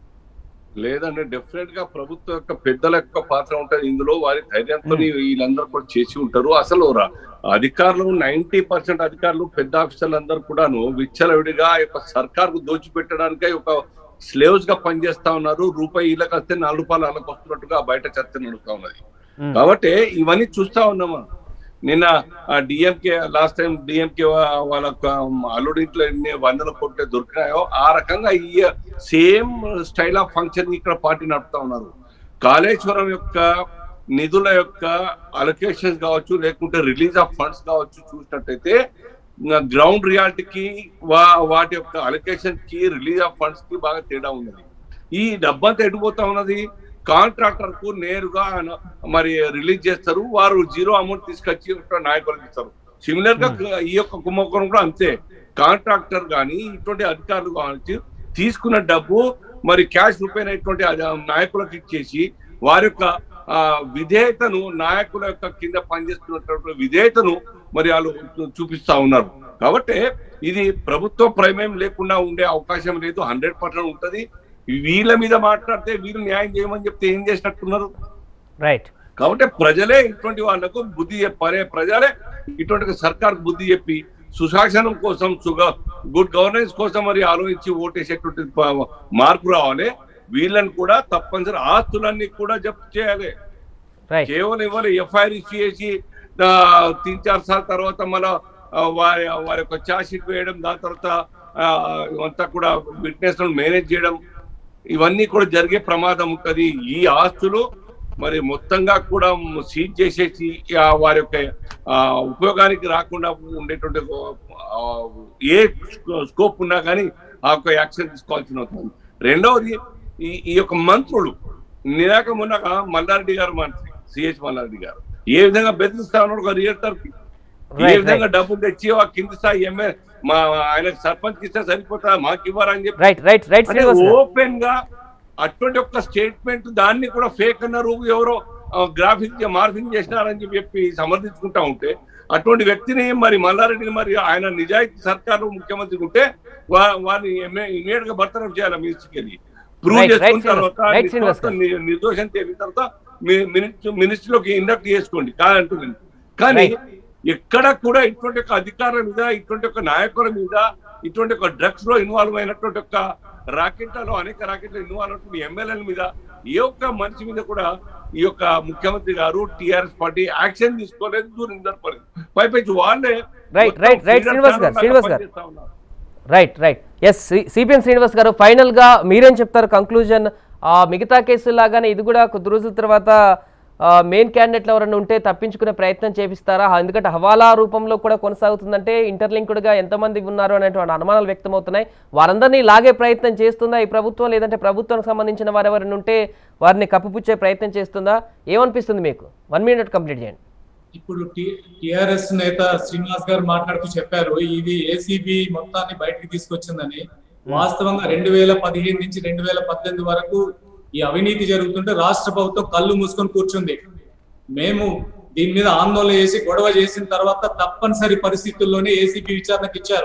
లేదంటే డెఫినెట్ గా ప్రభుత్వ యొక్క పెద్దల యొక్క పాత్ర ఉంటది ఇందులో వారి ధైర్యంతో వీళ్ళందరూ కూడా చేసి ఉంటారు అసలు రా- అధికారులు నైన్టీ పర్సెంట్ అధికారులు పెద్ద ఆఫీసర్లు అందరూ కూడాను విచ్చలవిడిగా ఈ యొక్క సర్కార్ కు దోచిపెట్టడానికే ఒక స్లేవ్స్ గా పనిచేస్తా ఉన్నారు రూపాయి వీళ్ళకి వస్తే నాలుగు రూపాయలు వాళ్ళకి వస్తున్నట్టుగా బయట చర్చ నడుస్తా ఉన్నది మ్మ్. కాబట్టి ఇవన్నీ చూస్తా ఉన్నామా నిన్న డిఎంకే లాస్ట్ టైం డిఎంకే వాళ్ళ యొక్క అల్లుడి ఇంట్లో ఎన్ని వందల కోట్లు దొరికినాయో ఆ రకంగా ఈ సేమ్ స్టైల్ ఆఫ్ ఫంక్షన్ ఇక్కడ పార్టీ నడుపుతా ఉన్నారు కాళేశ్వరం యొక్క నిధుల యొక్క అలొకేషన్స్ కావచ్చు లేకుంటే రిలీజ్ ఆఫ్ ఫండ్స్ కావచ్చు చూసినట్టయితే గ్రౌండ్ రియాలిటీకి వా వాటి యొక్క అలొకేషన్ కి రిలీజ్ ఆఫ్ ఫండ్స్ కి బాగా తేడా ఉన్నది ఈ డబ్బంతా ఎడిపోతా ఉన్నది కాంట్రాక్టర్ కు నేరుగా ఆయన మరి రిలీజ్ చేస్తారు వారు జీరో అమౌంట్ తీసుకొచ్చి ఒక నాయకులకు ఇస్తారు సిమిలర్ గా ఈ యొక్క కుంభకోణం కూడా అంతే కాంట్రాక్టర్ గాని ఇటువంటి అధికారులు కావచ్చు తీసుకున్న డబ్బు మరి క్యాష్ రూపాయినటువంటి నాయకులకు ఇచ్చేసి వారి యొక్క ఆ, విధేయతను నాయకుల యొక్క కింద పనిచేస్తున్నటువంటి విధేయతను మరి వాళ్ళు చూ- చూపిస్తా ఉన్నారు కాబట్టి ఇది ప్రభుత్వ ప్రమేయం లేకుండా ఉండే అవకాశం లేదు హండ్రెడ్ పర్సెంట్ ఉంటది వీళ్ళ మీద మాట్లాడితే వీళ్ళు న్యాయం చేయమని చెప్తే ఏం చేసినట్టున్నారు రైట్ కాబట్టి ప్రజలే ఇటువంటి వాళ్ళకు బుద్ధి చెప్పాలి ప్రజలే ఇటువంటి సర్కార్ బుద్ధి చెప్పి సుశాసనం కోసం సుగ గుడ్ గవర్నెన్స్ కోసం మరి ఆలోచించి ఓటేసేటువంటి ప- మార్పు రావాలి వీళ్ళని కూడా తప్పనిసరి ఆస్తులన్నీ కూడా జప్తు చేయాలి రైట్ కేవలం ఇవాళ ఎఫ్ఐఆర్ ఇష్యూ చేసి ఆ, తీన్ చార్ సార్లు తర్వాత మన వారి వారి యొక్క ఛార్జ్ షీట్ వేయడం దాని తర్వాత ఆ, అంతా కూడా విట్నెస్ మేనేజ్ చేయడం ఇవన్నీ కూడా జరిగే ప్రమాదం ఉంటది ఈ ఆస్తులు మరి మొత్తంగా కూడా సీజ్ చేసేసి ఆ వారి యొక్క ఆ, ఉపయోగానికి రాకుండా ఉండేటువంటి ఆ, ఏ స్కోప్ ఉన్నా కానీ ఆ యొక్క యాక్షన్ తీసుకోవాల్సిన అవుతుంది రెండవది ఈ ఈ యొక్క మంత్రులు నిరాక మొన్నక మల్లారెడ్డి గారు మంత్రి సిహెచ్ మల్లారెడ్డి గారు ఏ విధంగా బెదిరిస్తా ఉన్నాడు ఒక రియల్టర్ కి ఏ Right, విధంగా డబ్బులు తెచ్చి ఆ కింది స్థాయి ఎంఏ మా ఆయనకు సర్పంచ్ కి ఇస్తే సరిపోతా మాకు ఇవ్వరని చెప్పి రైట్ రైట్ రైట్ అంటే శ్రీనివాస్ గారు ఓపెన్ గా అటువంటి ఒక స్టేట్మెంట్ దాన్ని కూడా ఫేక్ అన్నారు ఎవరో గ్రాఫిక్ మార్ఫింగ్ చేసినారని చెప్పి సమర్థించుకుంటా ఉంటే అటువంటి వ్యక్తిని మరి మల్లారెడ్డిని మరి ఆయన నిజాయితీ సర్కారు ముఖ్యమంత్రి ఉంటే వా- వారిని ఇమీడియట్ గా బర్తరఫ్ చేయాలి మినిస్టర్కి వెళ్ళి ప్రూవ్ Right, right, చేసుకున్న శ్రీనివాస్. తర్వాత Right, శ్రీనివాస్ నిర్దోషం- ని- నిర్దోషం తేలిన తర్వాత మినిస్ట్రీలోకి ఇండక్ట్ చేసుకోండి కాదంటున్నాను కానీ Right. ఎక్కడ కూడా ఇటువంటి ఒక అధికారుల మీద ఇటువంటి ఒక నాయకుల మీద ఇటువంటి ఒక డ్రగ్స్ లో ఇన్వాల్వ్ అయినటువంటి ఒక రాకెట్లలో అనేక రాకెట్లు ఇన్వాల్వ్ అయినటువంటి ఎమ్మెల్యేల మీద ఏ ఒక్క మనిషి మీద కూడా ఈ యొక్క ముఖ్యమంత్రి గారు టిఆర్ఎస్ పార్టీ యాక్షన్ తీసుకోలేదు దూరం జరపలేదు పైపెచ్చి వాళ్ళే Right, మొత్తం right, right, freedom శ్రీనివాస్ గారు, channel లాగా శ్రీనివాస్ గారు. పనిచేస్తా ఉన్నారు. Right right yes CPM Srinivas గారు ఫైనల్గా మీరేం చెప్తారు కంక్లూజన్ మిగతా కేసులాగానే ఇది కూడా కొద్ది రోజుల తర్వాత మెయిన్ క్యాండిడేట్లు ఎవరైనా ఉంటే తప్పించుకునే ప్రయత్నం చేపిస్తారా ఎందుకంటే హవాలా రూపంలో కూడా కొనసాగుతుందంటే ఇంటర్లింక్డ్గా ఎంతమంది ఉన్నారు అనేటువంటి అనుమానాలు వ్యక్తమవుతున్నాయి వారందరినీ లాగే ప్రయత్నం చేస్తుందా ఈ ప్రభుత్వం లేదంటే ప్రభుత్వానికి సంబంధించిన వారు ఎవరైనా ఉంటే వారిని కప్పిపుచ్చే ప్రయత్నం చేస్తుందా ఏమనిపిస్తుంది మీకు వన్ మినిట్ కంప్లీట్ చేయండి ఇప్పుడు టిఆర్ఎస్ నేత శ్రీనివాస్ గారు మాట్లాడుతూ చెప్పారు ఇది ఏసీబీ మొత్తాన్ని బయటకు తీసుకొచ్చిందని వాస్తవంగా రెండు వేల పదిహేను నుంచి రెండు వేల పద్దెనిమిది వరకు ఈ అవినీతి జరుగుతుంటే రాష్ట్ర ప్రభుత్వం కళ్ళు మూసుకొని కూర్చుంది మేము దీని మీద ఆందోళన చేసి గొడవ చేసిన తర్వాత తప్పనిసరి పరిస్థితుల్లోనే ఏసీబీ విచారణకు ఇచ్చారు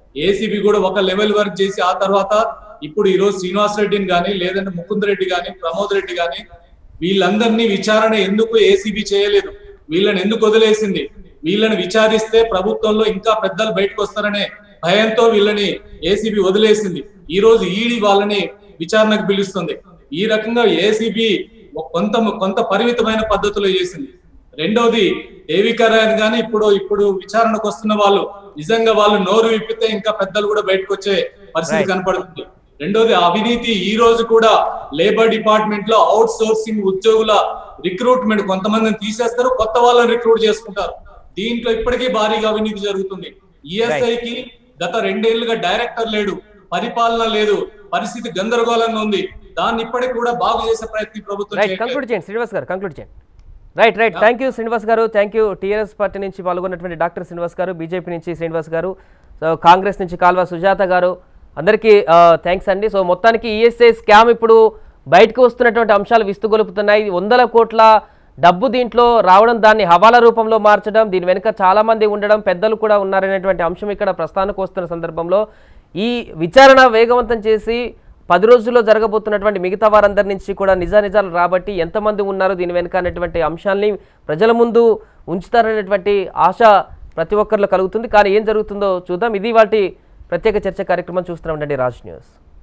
ఏసీబీ కూడా ఒక లెవెల్ వరకు చేసి ఆ తర్వాత ఇప్పుడు ఈ రోజు శ్రీనివాస్ రెడ్డిని కానీ లేదంటే ముకుంద్ రెడ్డి కానీ ప్రమోద్ రెడ్డి కానీ వీళ్ళందరినీ విచారణ ఎందుకు ఏసీబీ చేయలేదు వీళ్ళని ఎందుకు వదిలేసింది వీళ్ళని విచారిస్తే ప్రభుత్వంలో ఇంకా పెద్దలు బయటకు వస్తారనే భయంతో వీళ్ళని ఏసీబీ వదిలేసింది ఈ రోజు ఈడీ వాళ్ళని విచారణకు పిలుస్తుంది ఈ రకంగా ఏసీబీ కొంత కొంత పరిమితమైన పద్ధతిలో చేసింది రెండవది దేవికరాయన్ గాని ఇప్పుడు ఇప్పుడు విచారణకు వస్తున్న వాళ్ళు నిజంగా వాళ్ళు నోరు విప్పితే ఇంకా పెద్దలు కూడా బయటకు వచ్చే పరిస్థితి Right. కనపడుతుంది రెండోది అవినీతి ఈ రోజు కూడా లేబర్ డిపార్ట్మెంట్ లో అవుట్ సోర్సింగ్ ఉద్యోగుల రిక్రూట్మెంట్ కొంతమందిని తీసేస్తారు కొత్త వాళ్ళని రిక్రూట్ చేసుకుంటారు దీంట్లో ఇప్పటికీ భారీగా అవినీతి జరుగుతుంది ఈఎస్ఐ కి గత రెండేళ్లుగా డైరెక్టర్ లేడు పరిపాలన లేదు పరిస్థితి గందరగోళంగా ఉంది దాన్ని ఇప్పటికి కూడా బాగు చేసే ప్రయత్నం ప్రభుత్వం రైట్ చేయట్లేదు. కంక్లూడ్ చేయండి శ్రీనివాస్ గారు కంక్లూడ్ చేయండి right right thank you Srinivas గారు థ్యాంక్ యూ టీఆర్ఎస్ పార్టీ నుంచి పాల్గొన్నటువంటి డాక్టర్ శ్రీనివాస్ గారు బీజేపీ నుంచి శ్రీనివాస్ గారు సో కాంగ్రెస్ నుంచి కాల్వ సుజాత గారు అందరికీ థ్యాంక్స్ అండి సో మొత్తానికి ఈఎస్ఐ స్కామ్ ఇప్పుడు బయటకు వస్తున్నటువంటి అంశాలు విస్తుగొలుపుతున్నాయి వందల కోట్ల డబ్బు దీంట్లో రావడం దాన్ని హవాలా రూపంలో మార్చడం దీని వెనుక చాలా మంది ఉండడం పెద్దలు కూడా ఉన్నారనేటువంటి అంశం ఇక్కడ ప్రస్థానికి వస్తున్న సందర్భంలో ఈ విచారణ వేగవంతం చేసి పది రోజుల్లో జరగబోతున్నటువంటి మిగతా వారందరి నుంచి కూడా నిజానిజాలు రాబట్టి ఎంతమంది ఉన్నారు దీని వెనుక అనేటువంటి అంశాల్ని ప్రజల ముందు ఉంచుతారనేటువంటి ఆశ ప్రతి ఒక్కరిలో కలుగుతుంది కానీ ఏం జరుగుతుందో చూద్దాం ఇది వాటి ప్రత్యేక చర్చ కార్యక్రమం చూస్తూ ఉండండి రాజ్ న్యూస్